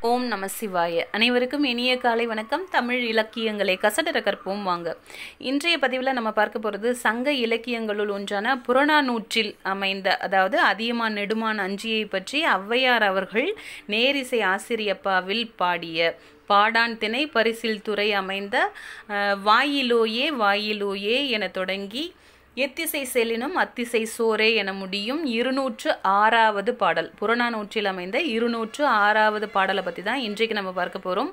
ஓம் நம சிவாய அனைவருக்கும் இனிய காலை வணக்கம் தமிழ் இலக்கியங்களை கசடர கற்போம் வாங்க இன்றைய பதிவில் நம்ம பார்க்க போகிறது சங்க இலக்கியங்களுள் ஒன்றான புறநானூற்றில் அமைந்த அதாவது அதியமான் நெடுமான் அஞ்சியை பற்றி ஔவையார் அவர்கள் நேரிசை ஆசிரியப்பாவில் பாடிய பாடான் திணை பரிசில் துறை அமைந்த அஹ், வாயிலோயே வாயிலோயே என தொடங்கி எத்திசை செல்லினும் அத்திசை சோரே என முடியும் இருநூற்று ஆறாவது பாடல் புறநானூற்றில் அமைந்த இருநூற்று ஆறாவது பாடலை பற்றி தான் இன்றைக்கு நம்ம பார்க்க போகிறோம்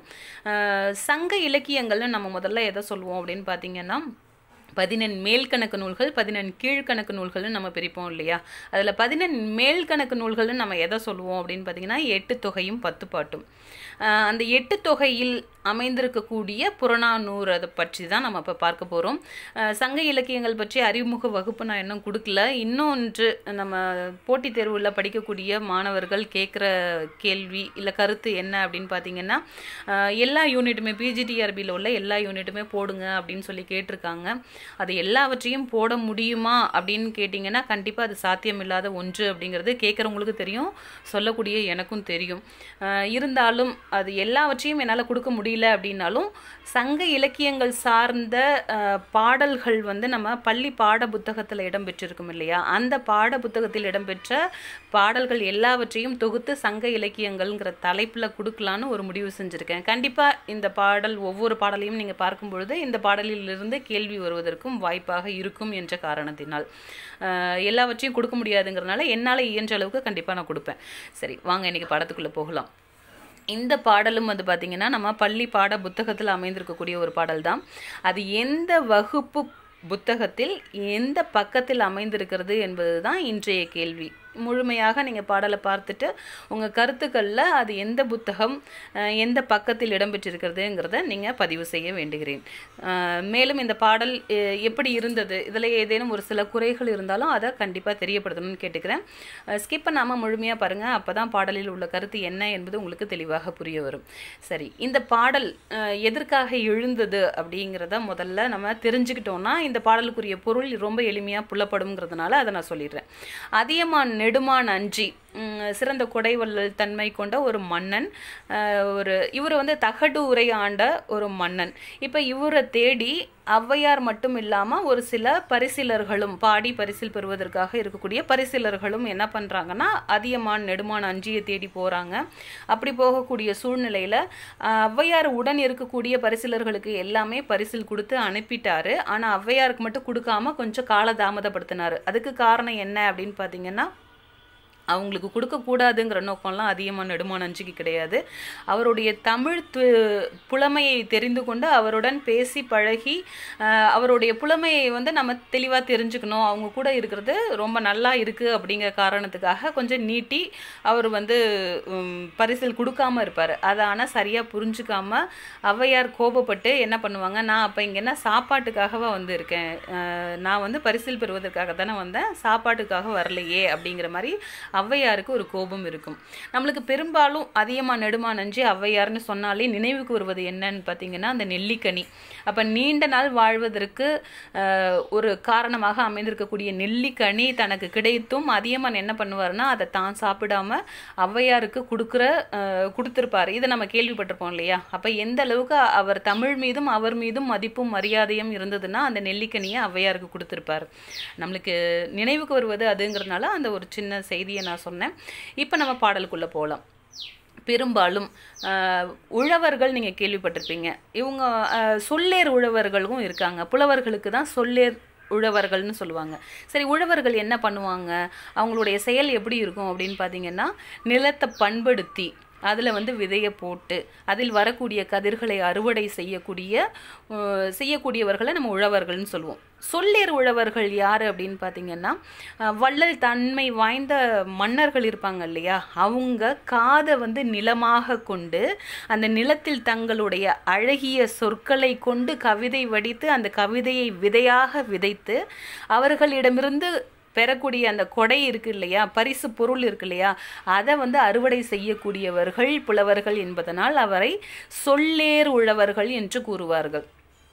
சங்க இலக்கியங்கள்னு நம்ம முதல்ல எதை சொல்லுவோம் அப்படின்னு பார்த்தீங்கன்னா பதினெண் மேல்கணக்கு நூல்கள் பதினெண் கீழ்கணக்கு நூல்கள்னு நம்ம பிரிப்போம் இல்லையா அதில் பதினெண் மேல்கணக்கு நூல்கள்னு நம்ம எதை சொல்லுவோம் அப்படின்னு பார்த்தீங்கன்னா எட்டு தொகையும் பத்து பாட்டும் ஆஹ் அந்த எட்டு தொகையில் அமைந்திருக்கக்கூடிய புறநானூறு அதை பற்றி தான் நம்ம இப்போ பார்க்க போகிறோம் சங்க இலக்கியங்கள் பற்றி அறிமுக வகுப்பு நான் இன்னும் கொடுக்கல இன்னொன்று நம்ம போட்டித் தேர்வில் படிக்கக்கூடிய மாணவர்கள் கேட்குற கேள்வி இல்லை கருத்து என்ன அப்படின்னு பார்த்தீங்கன்னா ஆஹ் எல்லா யூனிட்டுமே பிஜிடிஆர்பியில் உள்ள எல்லா யூனிட்டுமே போடுங்க அப்படின்னு சொல்லி கேட்டிருக்காங்க அது எல்லாவற்றையும் போட முடியுமா அப்படின்னு கேட்டிங்கன்னா கண்டிப்பாக அது சாத்தியமில்லாத ஒன்று அப்படிங்கிறது கேட்குறவங்களுக்கு தெரியும் சொல்லக்கூடிய எனக்கும் தெரியும் ஆஹ் இருந்தாலும் அது எல்லாவற்றையும் என்னால் கொடுக்க முடியல அப்படின்னாலும் சங்க இலக்கியங்கள் சார்ந்த ஆஹ், பாடல்கள் வந்து நம்ம பள்ளி பாட புத்தகத்தில் இடம்பெற்றிருக்கும் இல்லையா அந்த பாட புத்தகத்தில் இடம்பெற்ற பாடல்கள் எல்லாவற்றையும் தொகுத்து சங்க இலக்கியங்கள்ங்கிற தலைப்பில் கொடுக்கலான்னு ஒரு முடிவு செஞ்சுருக்கேன் கண்டிப்பாக இந்த பாடல் ஒவ்வொரு பாடலையும் நீங்கள் பார்க்கும் பொழுது இந்த பாடலிலிருந்து கேள்வி வருவதற்கும் வாய்ப்பாக இருக்கும் என்ற காரணத்தினால் ஆஹ், எல்லாவற்றையும் கொடுக்க முடியாதுங்கிறதுனால என்னால் இயன்ற அளவுக்கு கண்டிப்பாக நான் கொடுப்பேன் சரி வாங்க இன்னைக்கு பாடத்துக்குள்ளே போகலாம் இந்த பாடலும் வந்து பார்த்திங்கன்னா நம்ம பள்ளி பாட புத்தகத்தில் அமைந்திருக்கக்கூடிய ஒரு பாடல் தான் அது எந்த வகுப்பு புத்தகத்தில் எந்த பக்கத்தில் அமைந்திருக்கிறது என்பது தான் இன்றைய கேள்வி முழுமையாக நீங்கள் பாடலை பார்த்துட்டு உங்கள் கருத்துக்களில் அது எந்த புத்தகம் அஹ், எந்த பக்கத்தில் இடம்பெற்றிருக்கிறதுங்கிறத நீங்கள் பதிவு செய்ய வேண்டுகிறேன் அஹ், மேலும் இந்த பாடல் அஹ், எப்படி இருந்தது இதில் ஏதேனும் ஒரு சில குறைகள் இருந்தாலும் அதை கண்டிப்பாக தெரியப்படுத்தணும்னு கேட்டுக்கிறேன் ஸ்கிப் பண்ணாமல் முழுமையாக பாருங்கள் அப்போ தான் பாடலில் உள்ள கருத்து என்ன என்பது உங்களுக்கு தெளிவாக புரிய வரும் சரி இந்த பாடல் அஹ், எதற்காக எழுந்தது அப்படிங்கிறத முதல்ல நம்ம தெரிஞ்சுக்கிட்டோம்னா இந்த பாடலுக்குரிய பொருள் ரொம்ப எளிமையாக புலப்படுங்கிறதுனால அதை நான் சொல்லிடுறேன் அதியமான் நெடுமான் அஞ்சி உம், சிறந்த கொடைவள்ளல் தன்மை கொண்ட ஒரு மன்னன் அஹ், ஒரு இவர் வந்து தகடு உரை ஆண்ட ஒரு மன்னன் இப்போ இவரை தேடி ஔவையார் மட்டும் இல்லாமல் ஒரு சில பரிசிலர்களும் பாடி பரிசில் பெறுவதற்காக இருக்கக்கூடிய பரிசிலர்களும் என்ன பண்ணுறாங்கன்னா அதியமான் நெடுமான் அஞ்சியை தேடி போகிறாங்க அப்படி போகக்கூடிய சூழ்நிலையில் ஔவையார் உடன் இருக்கக்கூடிய பரிசிலர்களுக்கு எல்லாமே பரிசில் கொடுத்து அனுப்பிட்டாரு ஆனால் ஔவையாருக்கு மட்டும் கொடுக்காம கொஞ்சம் காலதாமதப்படுத்தினாரு அதுக்கு காரணம் என்ன அப்படின்னு பார்த்தீங்கன்னா அவங்களுக்கு கொடுக்கக்கூடாதுங்கிற நோக்கம்லாம் அதிகமாக நெடுமான் அஞ்சுக்கு கிடையாது அவருடைய தமிழ் து புலமையை தெரிந்து கொண்டு அவருடன் பேசி பழகி ஆஹ், அவருடைய புலமையை வந்து நம்ம தெளிவாக தெரிஞ்சுக்கணும் அவங்க கூட இருக்கிறது ரொம்ப நல்லா இருக்குது அப்படிங்கிற காரணத்துக்காக கொஞ்சம் நீட்டி அவர் வந்து உம், பரிசில் கொடுக்காம இருப்பார் அதை ஆனால் சரியாக புரிஞ்சுக்காம ஔவையார் கோபப்பட்டு என்ன பண்ணுவாங்க நான் அப்போ இங்கே என்ன சாப்பாட்டுக்காகவா வந்து இருக்கேன் ஆஹ், நான் வந்து பரிசில் பெறுவதற்காக தானே வந்தேன் சாப்பாட்டுக்காக வரலையே அப்படிங்கிற மாதிரி ஔவையாருக்கு ஒரு கோபம் இருக்கும் நம்மளுக்கு பெரும்பாலும் அதிகமாக நெடுமா நஞ்சு ஔவையார்னு சொன்னாலே நினைவுக்கு வருவது என்னன்னு பார்த்தீங்கன்னா அந்த நெல்லிக்கனி அப்போ நீண்ட நாள் வாழ்வதற்கு ஆஹ், ஒரு காரணமாக அமைந்திருக்கக்கூடிய நெல்லிக்கனி தனக்கு கிடைத்தும் அதியமான் என்ன பண்ணுவார்னா அதை தான் சாப்பிடாம ஔவையாருக்கு கொடுக்குற ஆஹ், கொடுத்திருப்பாரு இதை நம்ம கேள்விப்பட்டிருப்போம் இல்லையா அப்போ எந்த அளவுக்கு அவர் தமிழ் மீதும் அவர் மீதும் மதிப்பும் மரியாதையும் இருந்ததுன்னா அந்த நெல்லிக்கனியை ஔவையாருக்கு கொடுத்திருப்பார் நம்மளுக்கு நினைவுக்கு வருவது அதுங்கிறதுனால அந்த ஒரு சின்ன செய்தியை நான் சொன்னேன் இப்போ நம்ம பாடலுக்குள்ளே போகலாம் பெரும்பாலும் ஆஹ், உழவர்கள் நீங்கள் கேள்விப்பட்டிருப்பீங்க இவங்க ஆஹ், சொல்லேர் உழவர்களும் இருக்காங்க புலவர்களுக்கு தான் சொல்லேர் உழவர்கள்னு சொல்லுவாங்க சரி உழவர்கள் என்ன பண்ணுவாங்க அவங்களுடைய செயல் எப்படி இருக்கும் அப்படின்னு பார்த்தீங்கன்னா நிலத்தை பண்படுத்தி அதில் வந்து விதையை போட்டு அதில் வரக்கூடிய கதிர்களை அறுவடை செய்யக்கூடிய அஹ், செய்யக்கூடியவர்களை நம்ம உழவர்கள்னு சொல்லுவோம் சொல்லேர் உழவர்கள் யார் அப்படின்னு பார்த்தீங்கன்னா அஹ், வள்ளல் தன்மை வாய்ந்த மன்னர்கள் இருப்பாங்க இல்லையா அவங்க காதை வந்து நிலமாக கொண்டு அந்த நிலத்தில் தங்களுடைய அழகிய சொற்களை கொண்டு கவிதை வடித்து அந்த கவிதையை விதையாக விதைத்து அவர்களிடமிருந்து பெறக்கூடிய அந்த கொடை இருக்கு இல்லையா பரிசு பொருள் இருக்கு இல்லையா அதை வந்து அறுவடை செய்யக்கூடியவர்கள் புலவர்கள் என்பதனால் அவரை சொல்லேர் உழவர்கள் என்று கூறுவார்கள்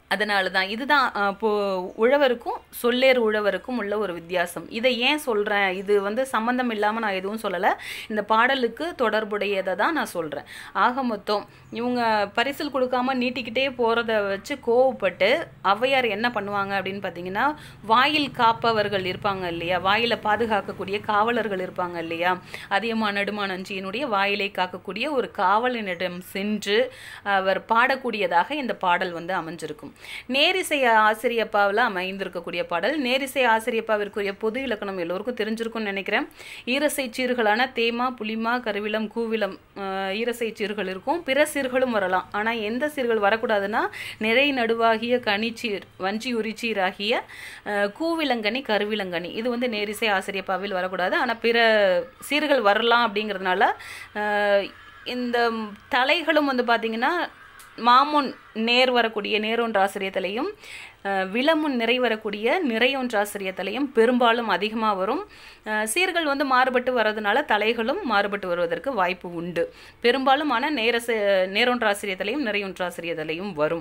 அதனால தான் இதுதான் அஹ், இப்போ உழவருக்கும் சொல்லேர் உழவருக்கும் உள்ள ஒரு வித்தியாசம் இதை ஏன் சொல்கிறேன் இது வந்து சம்மந்தம் இல்லாமல் நான் எதுவும் சொல்லலை இந்த பாடலுக்கு தொடர்புடையதை தான் நான் சொல்கிறேன் ஆக மொத்தம் இவங்க பரிசில் கொடுக்காம நீட்டிக்கிட்டே போகிறத வச்சு கோவப்பட்டு ஔவையார் என்ன பண்ணுவாங்க அப்படின்னு பார்த்தீங்கன்னா வாயில் காப்பவர்கள் இருப்பாங்க இல்லையா வாயில பாதுகாக்கக்கூடிய காவலர்கள் இருப்பாங்க இல்லையா அதியமா நடுமா நஞ்சியினுடைய வாயிலை காக்கக்கூடிய ஒரு காவலனிடம் சென்று அவர் பாடக்கூடியதாக இந்த பாடல் வந்து அமைஞ்சிருக்கும் நேரிசை ஆசிரியப்பாவில் அமைந்திருக்கக்கூடிய பாடல் நேரிசை ஆசிரியப்பாவிற்குரிய பொது இலக்கணம் எல்லோருக்கும் தெரிஞ்சிருக்கும்னு நினைக்கிறேன் ஈரசை சீர்களான தேமா புலிமா கருவிலம் கூவிலம் ஆஹ், ஈரசை சீர்கள் இருக்கும் பிற சீர்களும் வரலாம் ஆனால் எந்த சீர்கள் வரக்கூடாதுன்னா நிறை நடுவாகிய கனிச்சீர் வஞ்சி உரிச்சீராகிய ஆஹ், கூவிலங்கனி கருவிலங்கனி இது வந்து நேரிசை ஆசிரியப்பாவில் வரக்கூடாது ஆனால் பிற சீர்கள் வரலாம் அப்படிங்கிறதுனால ஆஹ், இந்த தலைகளும் வந்து பார்த்திங்கன்னா மாமுன் நேர் வரக்கூடிய நேரொன்றாசிரியத்திலையும் அஹ், விலமுன் நிறை வரக்கூடிய நிறையொன்றாசிரியத்திலையும் பெரும்பாலும் அதிகமாக வரும் அஹ், சீர்கள் வந்து மாறுபட்டு வர்றதுனால தலைகளும் மாறுபட்டு வருவதற்கு வாய்ப்பு உண்டு பெரும்பாலும் ஆனால் நேர நேரொன்றாசிரியத்திலையும் நிறையொன்றாசிரியத்திலையும் வரும்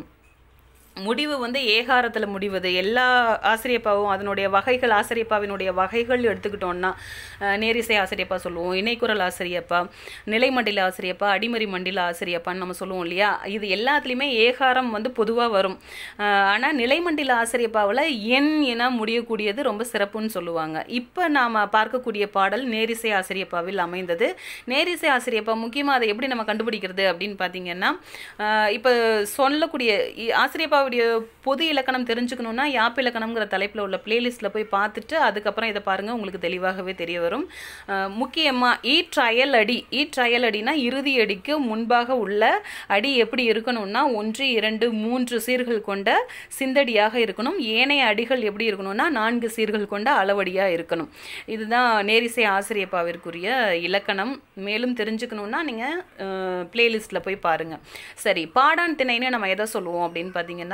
முடிவு வந்து ஏகாரத்தில் முடிவது எல்லா ஆசிரியப்பாவும் அதனுடைய வகைகள் ஆசிரியப்பாவினுடைய வகைகள் எடுத்துக்கிட்டோம்னா அஹ், நேரிசை ஆசிரியப்பா சொல்லுவோம் இணைக்குரல் ஆசிரியப்பா நிலைமண்டில ஆசிரியப்பா அடிமறி மண்டில ஆசிரியப்பான்னு நம்ம சொல்லுவோம் இல்லையா இது எல்லாத்துலேயுமே ஏகாரம் வந்து பொதுவாக வரும் ஆனால் நிலைமண்டில ஆசிரியப்பாவில் எண் என முடியக்கூடியது ரொம்ப சிறப்புன்னு சொல்லுவாங்க இப்போ நாம் பார்க்கக்கூடிய பாடல் நேரிசை ஆசிரியப்பாவில் அமைந்தது நேரிசை ஆசிரியப்பா முக்கியமாக அதை எப்படி நம்ம கண்டுபிடிக்கிறது அப்படின்னு பார்த்தீங்கன்னா இப்போ சொல்லக்கூடிய இ- ஆசிரியப்பாவுடைய பொது இலக்கணம் தெரிஞ்சுக்கணுன்னா யாப் இலக்கணம்ங்கிற தலைப்பில் உள்ள பிளேலிஸ்ட்டில் போய் பார்த்துட்டு அதுக்கப்புறம் இதை பாருங்கள் உங்களுக்கு தெளிவாகவே தெரிய வரும் முக்கியமாக ஈ ட்ரையல் அடி ஈ ட்ரையல் அடினா இறுதி அடிக்கு முன்பாக உள்ள அடி எப்படி இருக்கணும்னா ஒன்று இரண்டு மூன்று சீர்கள் கொண்ட சிந்தடியாக இருக்கணும் ஏனைய அடிகள் எப்படி இருக்கணும்னா நான்கு சீர்கள் கொண்ட அளவடியாக இருக்கணும் இதுதான் நேரிசை ஆசிரியப்பாவிற்குரிய இலக்கணம் மேலும் தெரிஞ்சுக்கணுன்னா நீங்கள் பிளேலிஸ்ட்டில் போய் பாருங்கள் சரி பாடான் திணைன்னு நம்ம எதை சொல்லுவோம் அப்படின்னு பார்த்தீங்கன்னா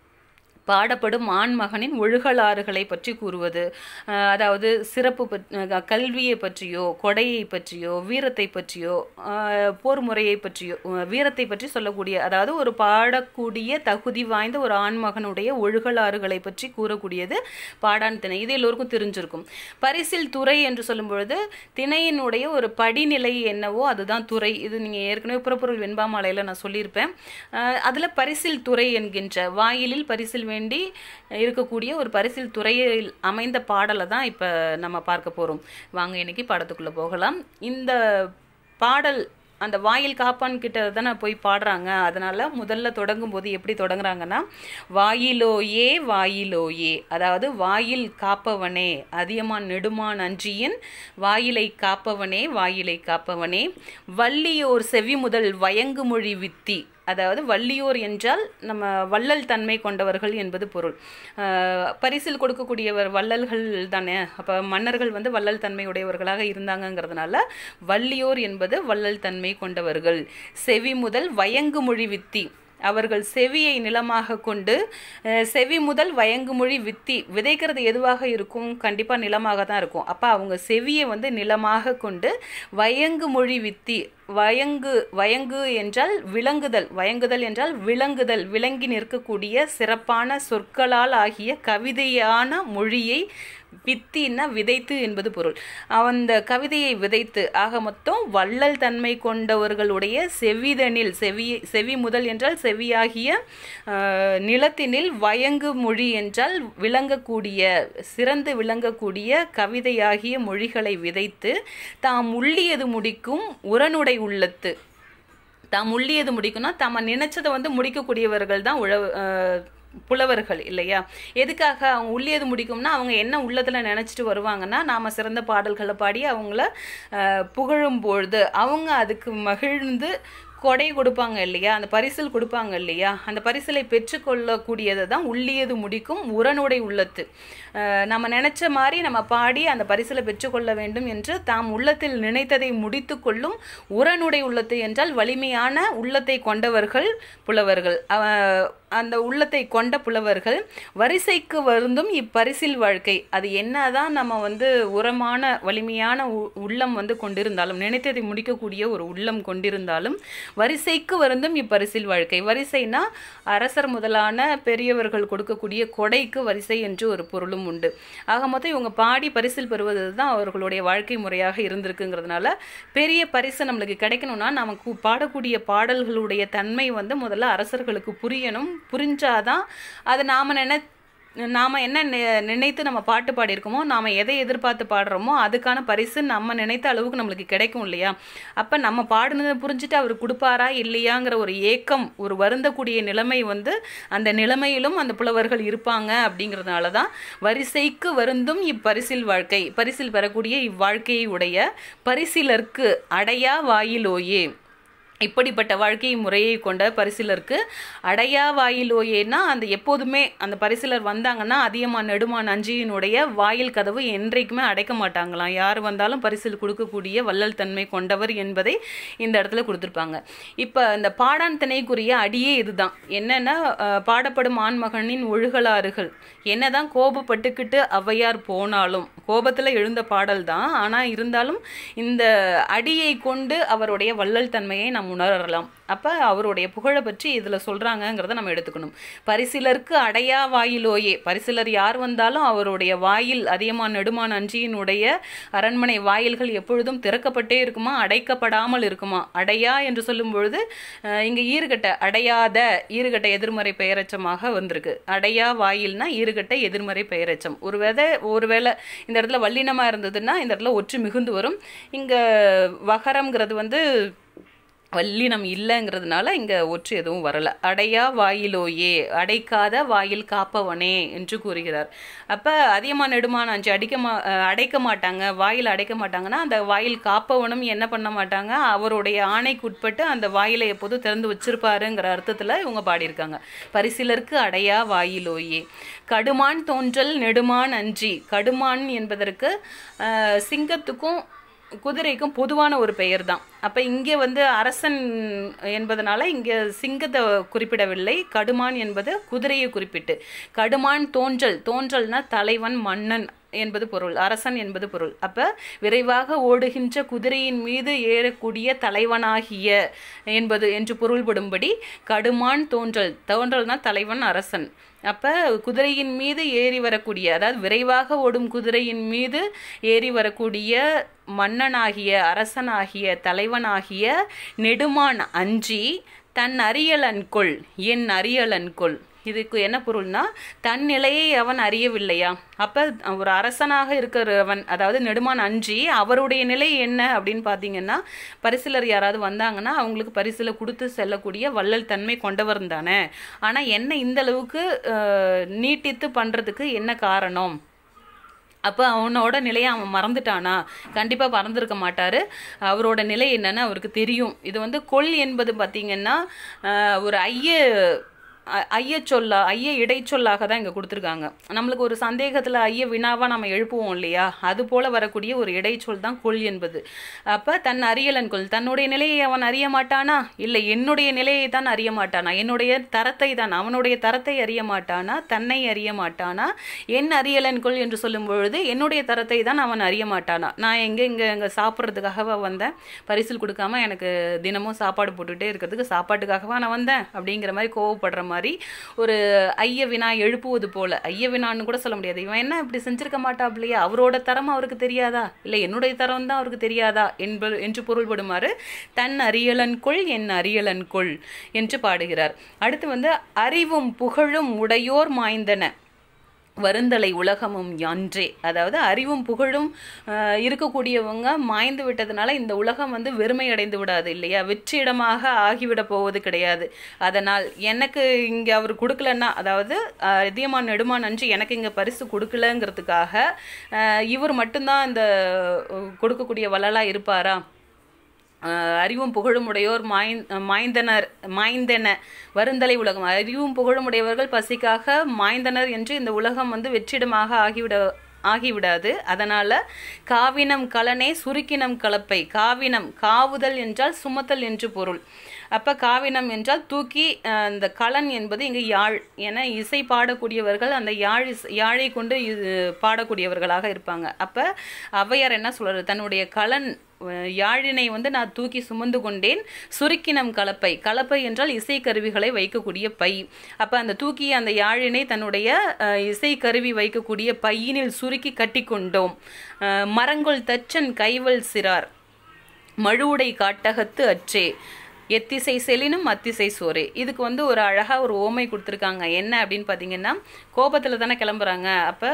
பாடப்படும் ஆண்மகனின் ஒழுகலாறுகளை பற்றி கூறுவது அஹ் அதாவது சிறப்பு பற்- அஹ் கல்வியை பற்றியோ கொடையை பற்றியோ வீரத்தை பற்றியோ அஹ் போர் முறையை பற்றியோ அஹ் வீரத்தை பற்றி சொல்லக்கூடிய அதாவது ஒரு பாடக்கூடிய தகுதி வாய்ந்த ஒரு ஆண்மகனுடைய ஒழுகலாறுகளை பற்றி கூறக்கூடியது பாடான் திணை இது எல்லோருக்கும் தெரிஞ்சிருக்கும் பரிசில் துறை என்று சொல்லும் பொழுது திணையினுடைய ஒரு படிநிலை என்னவோ அதுதான் துறை இது நீங்கள் ஏற்கனவே புறப்பொருள் வெண்பாமாலையில் நான் சொல்லியிருப்பேன் அஹ் அதுல பரிசில் துறை என்கின்ற வாயிலில் பரிசில் வேண்டி இருக்கக்கூடிய ஒரு பரிசில் துறையில் அமைந்த பாடலை தான் இப்போ நம்ம பார்க்க போகிறோம் வாங்க இன்னைக்கு பாடத்துக்குள்ளே போகலாம் இந்த பாடல் அந்த வாயில் காப்பான் கிட்ட தானே போய் பாடுறாங்க அதனால முதல்ல தொடங்கும் போது எப்படி தொடங்குறாங்கன்னா வாயிலோயே வாயிலோயே அதாவது வாயில் காப்பவனே அதியமான் நெடுமான் அஞ்சியின் வாயிலை காப்பவனே வாயிலை காப்பவனே வள்ளியோர் செவி முதல் வயங்குமொழி வித்தி அதாவது வள்ளியோர் என்றால் நம்ம வள்ளல் தன்மை கொண்டவர்கள் என்பது பொருள் ஆஹ் பரிசில் கொடுக்கக்கூடியவர் வள்ளல்கள் தானே அப்போ மன்னர்கள் வந்து வள்ளல் தன்மை உடையவர்களாக இருந்தாங்கங்கிறதுனால வள்ளியோர் என்பது வள்ளல் தன்மை கொண்டவர்கள் செவி முதல் வயங்குமொழி வித்தி அவர்கள் செவியை நிலமாக கொண்டு அஹ், செவி முதல் வயங்குமொழி வித்தி விதைக்கிறது எதுவாக இருக்கும் கண்டிப்பாக நிலமாக தான் இருக்கும் அப்போ அவங்க செவியை வந்து நிலமாக கொண்டு வயங்குமொழி வித்தி வயங்கு வயங்கு என்றால் விளங்குதல் வயங்குதல் என்றால் விளங்குதல் விளங்கி நிற்கக்கூடிய சிறப்பான சொற்களால் ஆகிய கவிதையான மொழியை வித்தின்னா விதைத்து என்பது பொருள் அந்த கவிதையை விதைத்து ஆக மொத்தம் வள்ளல் தன்மை கொண்டவர்களுடைய செவிதனில் செவி செவி முதல் என்றால் செவியாகிய ஆஹ், நிலத்தினில் வயங்கு மொழி என்றால் விளங்கக்கூடிய சிறந்து விளங்கக்கூடிய கவிதையாகிய மொழிகளை விதைத்து தாம் உள்ளியது முடிக்கும் உரனுடை உள்ளத்து தாம் உள்ளியது முடிக்கணும்னா தாம நினைச்சதை வந்து முடிக்கக்கூடியவர்கள் தான் உழவு அஹ், புலவர்கள் இல்லையா எதுக்காக அவங்க உள்ளியது முடிக்கும்னா அவங்க என்ன உள்ளத்தில் நினச்சிட்டு வருவாங்கன்னா நாம் சிறந்த பாடல்களை பாடி அவங்கள அஹ், புகழும் பொழுது அவங்க அதுக்கு மகிழ்ந்து கொடை கொடுப்பாங்க இல்லையா அந்த பரிசில் கொடுப்பாங்க இல்லையா அந்த பரிசிலை பெற்றுக்கொள்ளக்கூடியதை தான் உள்ளியது முடிக்கும் உரனுடை உள்ளத்து அஹ் நம்ம நினைச்ச மாதிரி நம்ம பாடி அந்த பரிசிலை பெற்றுக்கொள்ள வேண்டும் என்று தாம் உள்ளத்தில் நினைத்ததை முடித்து கொள்ளும் உரனுடை உள்ளத்து என்றால் வலிமையான உள்ளத்தை கொண்டவர்கள் புலவர்கள் அவ- அந்த உள்ளத்தை கொண்ட புலவர்கள் வரிசைக்கு வருந்தும் இப்பரிசில் வாழ்க்கை அது என்னதான் நம்ம வந்து உரமான வலிமையான உ- உள்ளம் வந்து கொண்டிருந்தாலும் நினைத்ததை முடிக்கக்கூடிய ஒரு உள்ளம் கொண்டிருந்தாலும் வரிசைக்கு வருந்தும் இப்பரிசில் வாழ்க்கை வரிசைனா அரசர் முதலான பெரியவர்கள் கொடுக்கக்கூடிய கொடைக்கு வரிசை என்று ஒரு பொருளும் உண்டு ஆக மொத்தம் இவங்க பாடி பரிசில் பெறுவது தான் அவர்களுடைய வாழ்க்கை முறையாக இருந்திருக்குங்கிறதுனால பெரிய பரிசு நம்மளுக்கு கிடைக்கணும்னா நமக்கு பாடக்கூடிய பாடல்களுடைய தன்மை வந்து முதல்ல அரசர்களுக்கு புரியணும் புரிஞ்சாதான் அது நாம் நினை நாம் என்ன நி- நினைத்து நம்ம பாட்டு பாடியிருக்கோமோ நாம் எதை எதிர்பார்த்து பாடுறோமோ அதுக்கான பரிசு நம்ம நினைத்த அளவுக்கு நம்மளுக்கு கிடைக்கும் இல்லையா அப்போ நம்ம பாடுனதை புரிஞ்சுட்டு அவர் கொடுப்பாரா இல்லையாங்கிற ஒரு ஏக்கம் ஒரு வருந்தக்கூடிய நிலைமை வந்து அந்த நிலைமையிலும் அந்த புலவர்கள் இருப்பாங்க அப்படிங்கிறதுனால தான் வரிசைக்கு வருந்தும் இப்பரிசில் வாழ்க்கை பரிசில் பெறக்கூடிய இவ்வாழ்க்கையை உடைய பரிசிலர்க்கு அடையா வாயிலோயே இப்படிப்பட்ட வாழ்க்கை முறையை கொண்ட பரிசிலருக்கு அடையா வாயிலோயேனா அந்த எப்போதுமே அந்த பரிசிலர் வந்தாங்கன்னா அதிகமாக நெடுமான் அஞ்சியினுடைய வாயில் கதவு என்றைக்குமே அடைக்க மாட்டாங்களாம் யார் வந்தாலும் பரிசில் கொடுக்கக்கூடிய வள்ளல் தன்மை கொண்டவர் என்பதை இந்த இடத்துல கொடுத்துருப்பாங்க இப்போ இந்த பாடான் திணைக்குரிய அடியே இதுதான் என்னன்னா அஹ், பாடப்படும் ஆண்மகனின் ஒழுகலாறுகள் என்னதான் கோபப்பட்டுக்கிட்டு ஔவையார் போனாலும் கோபத்தில் எழுந்த பாடல் தான் ஆனால் இருந்தாலும் இந்த அடியை கொண்டு அவருடைய வள்ளல் தன்மையை நாம் உணரலாம் அப்போ அவருடைய புகழை பற்றி இதில் சொல்கிறாங்கங்கிறத நம்ம எடுத்துக்கணும் பரிசிலருக்கு அடையா வாயிலோயே பரிசிலர் யார் வந்தாலும் அவருடைய வாயில் அதிகமான நெடுமான் அஞ்சியினுடைய அரண்மனை வாயில்கள் எப்பொழுதும் திறக்கப்பட்டே இருக்குமா அடைக்கப்படாமல் இருக்குமா அடையா என்று சொல்லும் பொழுது அஹ், இங்க ஈறுகட்ட அடையாத ஈறுகட்ட எதிர்மறை பெயரச்சமாக வந்திருக்கு அடையா வாயில்னா ஈறுகட்ட எதிர்மறை பெயரச்சம் ஒருவேளை ஒருவேளை இந்த இடத்துல வல்லினமா இருந்ததுன்னா இந்த இடத்துல ஒற்று மிகுந்து வரும் இங்க வகரம்ங்கிறது வந்து வல்லினம் இல்லைங்கிறதுனால இங்கே ஒற்று எதுவும் வரல அடையா வாயிலோயே அடைக்காத வாயில் காப்பவனே என்று கூறுகிறார் அப்போ அதிகமாக நெடுமான அஞ்சு அடிக்க மா அஹ் அடைக்க மாட்டாங்க வாயில் அடைக்க மாட்டாங்கன்னா அந்த வாயில் காப்பவனும் என்ன பண்ண மாட்டாங்க அவருடைய ஆணைக்கு உட்பட்டு அந்த வாயிலை எப்போதும் திறந்து வச்சிருப்பாருங்கிற அர்த்தத்தில் இவங்க பாடியிருக்காங்க பரிசிலருக்கு அடையா வாயிலோயே கடுமான் தோன்றல் நெடுமான் அஞ்சி கடுமான் என்பதற்கு அஹ், சிங்கத்துக்கும் குதிரைக்கும் பொதுவான ஒரு பெயர் தான் அப்போ இங்கே வந்து அரசன் என்பதனால இங்கே சிங்கத்தை குறிப்பிடவில்லை கடுமான் என்பது குதிரையை குறிப்பிட்டு கடுமான் தோன்றல் தோன்றல்னா தலைவன் மன்னன் என்பது பொருள் அரசன் என்பது பொருள் அப்ப விரைவாக ஓடுகின்ற குதிரையின் மீது ஏறக்கூடிய தலைவனாகிய என்பது என்று பொருள்படும்படி கடுமான் தோன்றல் தோன்றல்னா தலைவன் அரசன் அப்ப குதிரையின் மீது ஏறி வரக்கூடிய அதாவது விரைவாக ஓடும் குதிரையின் மீது ஏறி வரக்கூடிய மன்னனாகிய அரசனாகிய தலைவனாகிய நெடுமான் அஞ்சி தன் அறியலன்கொள் என் அறியலன்கொள் இதுக்கு என்ன பொருள்னா தன் நிலையை அவன் அறியவில்லையா அப்ப ஒரு அரசனாக இருக்கிறவன் அதாவது நெடுமான் அஞ்சி அவருடைய நிலை என்ன அப்படின்னு பார்த்தீங்கன்னா பரிசிலர் யாராவது வந்தாங்கன்னா அவங்களுக்கு பரிசில கொடுத்து செல்லக்கூடிய வள்ளல் தன்மை கொண்டவர் தானே ஆனா என்ன இந்த அளவுக்கு அஹ், நீட்டித்து பண்றதுக்கு என்ன காரணம் அப்போ அவனோட நிலையை அவன் மறந்துட்டானா கண்டிப்பாக மறந்துருக்க மாட்டார் அவரோட நிலை என்னன்னு அவருக்கு தெரியும் இது வந்து கொல் என்பது பார்த்திங்கன்னா ஆஹ், ஒரு ஐய அ- ஐய சொல்லா ஐய இடைச்சொல்லாக தான் இங்கே கொடுத்துருக்காங்க நம்மளுக்கு ஒரு சந்தேகத்தில் ஐய வினாவாக நம்ம எழுப்புவோம் இல்லையா அது போல வரக்கூடிய ஒரு இடைச்சொல் தான் கொல் என்பது அப்போ தன் அறியலன் கொல் தன்னுடைய நிலையை அவன் அறிய மாட்டானா இல்லை என்னுடைய நிலையை தான் அறிய மாட்டானா என்னுடைய தரத்தை தான் அவனுடைய தரத்தை அறிய மாட்டானா தன்னை அறிய மாட்டானா என் அறியலன் கொள் என்று சொல்லும் பொழுது என்னுடைய தரத்தை தான் அவன் அறிய மாட்டானா நான் எங்கே இங்கே இங்கே சாப்பிட்றதுக்காகவா வந்தேன் பரிசில் கொடுக்காம எனக்கு தினமும் சாப்பாடு போட்டுகிட்டே இருக்கிறதுக்கு சாப்பாட்டுக்காகவா நான் வந்தேன் அப்படிங்கிற மாதிரி கோவப்படுற மாதிரி ஒரு ஐய வினா எழுப்புவது போல ஐய வினான்னு கூட சொல்ல முடியாது இவன் என்ன இப்படி செஞ்சிருக்க மாட்டாப்லையா அவரோட தரம் அவருக்கு தெரியாதா இல்லை என்னுடைய தரம் தான் அவருக்கு தெரியாதா என்பது என்று பொருள்படுமாறு தன் அறியலன்கொள் என் அறியலன்கொள் என்று பாடுகிறார் அடுத்து வந்து அறிவும் புகழும் உடையோர் மாய்ந்தன வருந்தலை உலகமும் யான்றே அதாவது அறிவும் புகழும் ஆஹ், இருக்கக்கூடியவங்க மாய்ந்து விட்டதுனால இந்த உலகம் வந்து வெறுமை அடைந்து விடாது இல்லையா வெற்றிடமாக ஆகிவிட போவது கிடையாது அதனால் எனக்கு இங்கே அவர் கொடுக்கலன்னா அதாவது ஆஹ், அதியமான் நெடுமான் அன்று எனக்கு இங்கே பரிசு கொடுக்கலங்கிறதுக்காக ஆஹ், இவர் மட்டும்தான் இந்த அஹ், கொடுக்கக்கூடிய வள்ளலாக இருப்பாரா ஆஹ் அறிவும் புகழும் உடையோர் மாய்ந் மாய்ந்தனர் மாய்ந்தன வருந்தலை உலகம் அறிவும் புகழும் உடையவர்கள் பசிக்காக மாய்ந்தனர் என்று இந்த உலகம் வந்து வெற்றிடமாக ஆகிவிட ஆகிவிடாது அதனால காவினம் கலனே சுருக்கினம் கலப்பை காவினம் காவுதல் என்றால் சுமத்தல் என்று பொருள் அப்ப காவினம் என்றால் தூக்கி அஹ், அந்த கலன் என்பது இங்கு யாழ் என இசை பாடக்கூடியவர்கள் அந்த யாழ் இஸ்- யாழை கொண்டு இது பாடக்கூடியவர்களாக இருப்பாங்க அப்ப ஔவையார் என்ன சொல்றாரு தன்னுடைய கலன் அஹ், யாழினை வந்து நான் தூக்கி சுமந்து கொண்டேன் சுருக்கினம் கலப்பை கலப்பை என்றால் இசைக்கருவிகளை வைக்கக்கூடிய பை அப்போ அந்த தூக்கி அந்த யாழினை தன்னுடைய அஹ், இசைக்கருவி வைக்கக்கூடிய பையினில் சுருக்கி கட்டி கொண்டோம் அஹ், மரங்கொள் தச்சன் கைவல் சிறார் மழுவுடை காட்டகத்து அற்றே எத்திசை செலினும் அத்திசை சோரே இதுக்கு வந்து ஒரு அழகாக ஒரு ஓமை கொடுத்துருக்காங்க என்ன அப்படின்னு பார்த்தீங்கன்னா கோபத்தில் தானே கிளம்புறாங்க அப்போ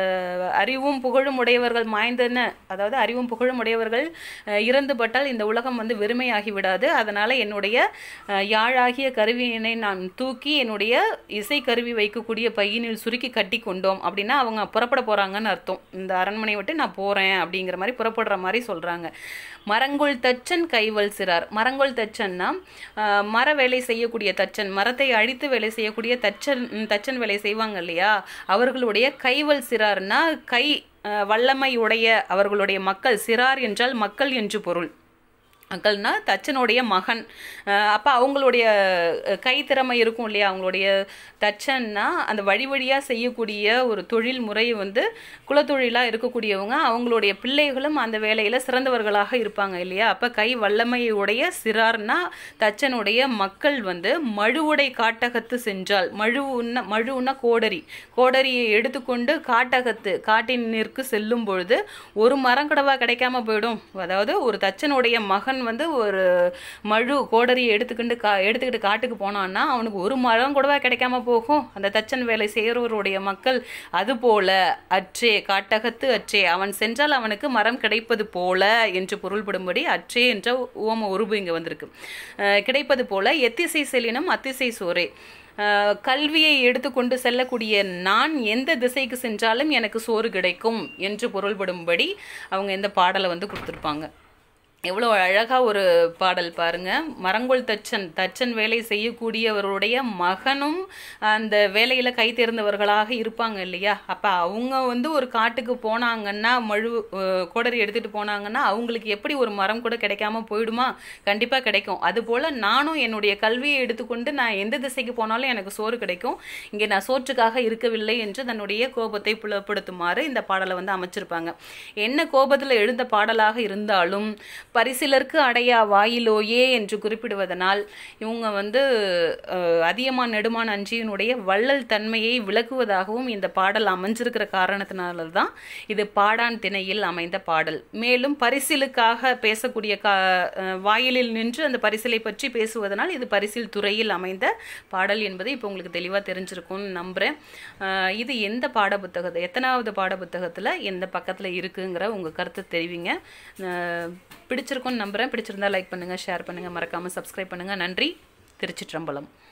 அறிவும் புகழும் உடையவர்கள் மாய்ந்தன அதாவது அறிவும் புகழும் உடையவர்கள் அஹ், இறந்துபட்டால் இந்த உலகம் வந்து வெறுமையாகி விடாது அதனால் என்னுடைய அஹ், யாழாகிய கருவியினை நான் தூக்கி என்னுடைய இசை கருவி வைக்கக்கூடிய பையினில் சுருக்கி கட்டி கொண்டோம் அப்படின்னா அவங்க புறப்பட போகிறாங்கன்னு அர்த்தம் இந்த அரண்மனை விட்டு நான் போகிறேன் அப்படிங்கிற மாதிரி புறப்படுற மாதிரி சொல்கிறாங்க மரங்கொள் தச்சன் கைவல் சிறார் மரங்கொள் தச்சன்னா ஆஹ், மர வேலை செய்யக்கூடிய தச்சன் மரத்தை அழித்து வேலை செய்யக்கூடிய தச்சன் ம், தச்சன் வேலை செய்வாங்க இல்லையா அவர்களுடைய கைவல் சிறார்னா கை ஆஹ், வல்லமை உடைய அவர்களுடைய மக்கள் சிறார் என்றால் மக்கள் என்று பொருள் மக்கள்னா தச்சனுடைய மகன் அப்போ அவங்களுடைய அஹ், கைத்திறமை இருக்கும் இல்லையா அவங்களுடைய தச்சன்னா அந்த வழி வழியாக செய்யக்கூடிய ஒரு தொழில் முறை வந்து குலத்தொழிலாக இருக்கக்கூடியவங்க அவங்களுடைய பிள்ளைகளும் அந்த வேலையில் சிறந்தவர்களாக இருப்பாங்க இல்லையா அப்போ கை வல்லமையுடைய சிறார்னா தச்சனுடைய மக்கள் வந்து மழுவுடை காட்டகத்து சென்றால் மழுவுன்னா மழுவுன்னா கோடரி கோடரியை எடுத்துக்கொண்டு காட்டகத்து காட்டினிற்கு செல்லும் பொழுது ஒரு மரங்கடவா கிடைக்காம போயிடும் அதாவது ஒரு தச்சனுடைய மகன் வந்து ஒரு மழு கோடரியை எடுத்துக்கிட்டு கா எடுத்துக்கிட்டு காட்டுக்கு போனான்னா அவனுக்கு ஒரு மரம் கூடவா கிடைக்காம போகும் அந்த தச்சன் வேலை செய்கிறவருடைய மக்கள் அதுபோல அற்றே காட்டகத்து அற்றே அவன் சென்றால் அவனுக்கு மரம் கிடைப்பது போல என்று பொருள்படும்படி அற்றே என்ற ஓம உருபு இங்கே வந்திருக்கு அஹ் கிடைப்பது போல எத்திசை செல்லினும் அத்திசை சோரே அஹ் கல்வியை எடுத்துக்கொண்டு செல்லக்கூடிய நான் எந்த திசைக்கு சென்றாலும் எனக்கு சோறு கிடைக்கும் என்று பொருள்படும்படி அவங்க இந்த பாடலை வந்து கொடுத்துருப்பாங்க எவ்வளோ அழகாக ஒரு பாடல் பாருங்க மரங்கொள் தச்சன் தச்சன் வேலை செய்யக்கூடியவருடைய மகனும் அந்த வேலையில் கை தேர்ந்தவர்களாக இருப்பாங்க இல்லையா அப்போ அவங்க வந்து ஒரு காட்டுக்கு போனாங்கன்னா மழு அஹ், கோடரி எடுத்துகிட்டு போனாங்கன்னா அவங்களுக்கு எப்படி ஒரு மரம் கூட கிடைக்காம போயிடுமா கண்டிப்பாக கிடைக்கும் அதுபோல் நானும் என்னுடைய கல்வியை எடுத்துக்கொண்டு நான் எந்த திசைக்கு போனாலும் எனக்கு சோறு கிடைக்கும் இங்கே நான் சோற்றுக்காக இருக்கவில்லை என்று தன்னுடைய கோபத்தை புலப்படுத்துமாறு இந்த பாடலை வந்து அமைச்சிருப்பாங்க என்ன கோபத்தில் எழுந்த பாடலாக இருந்தாலும் பரிசிலருக்கு அடையா வாயிலோயே என்று குறிப்பிடுவதனால் இவங்க வந்து அஹ், அதியமான் நெடுமான் அஞ்சியினுடைய வள்ளல் தன்மையை விளக்குவதாகவும் இந்த பாடல் அமைஞ்சிருக்கிற காரணத்தினால தான் இது பாடான் திணையில் அமைந்த பாடல் மேலும் பரிசிலுக்காக பேசக்கூடிய கா அஹ், வாயிலில் நின்று அந்த பரிசிலை பற்றி பேசுவதனால் இது பரிசில் துறையில் அமைந்த பாடல் என்பது இப்போ உங்களுக்கு தெளிவாக தெரிஞ்சிருக்கும்னு நம்புகிறேன் அஹ், இது எந்த பாட புத்தகத்தை எத்தனாவது பாட புத்தகத்தில் எந்த பக்கத்தில் இருக்குங்கிற உங்கள் கருத்தை தெரிவிங்க அஹ், பிடிச்சிருக்கும்னு நம்புகிறேன் பிடிச்சிருந்தா லைக் பண்ணுங்கள் ஷேர் பண்ணுங்கள் மறக்காமல் சப்ஸ்கிரைப் பண்ணுங்கள் நன்றி திருச்சிற்றம்பலம்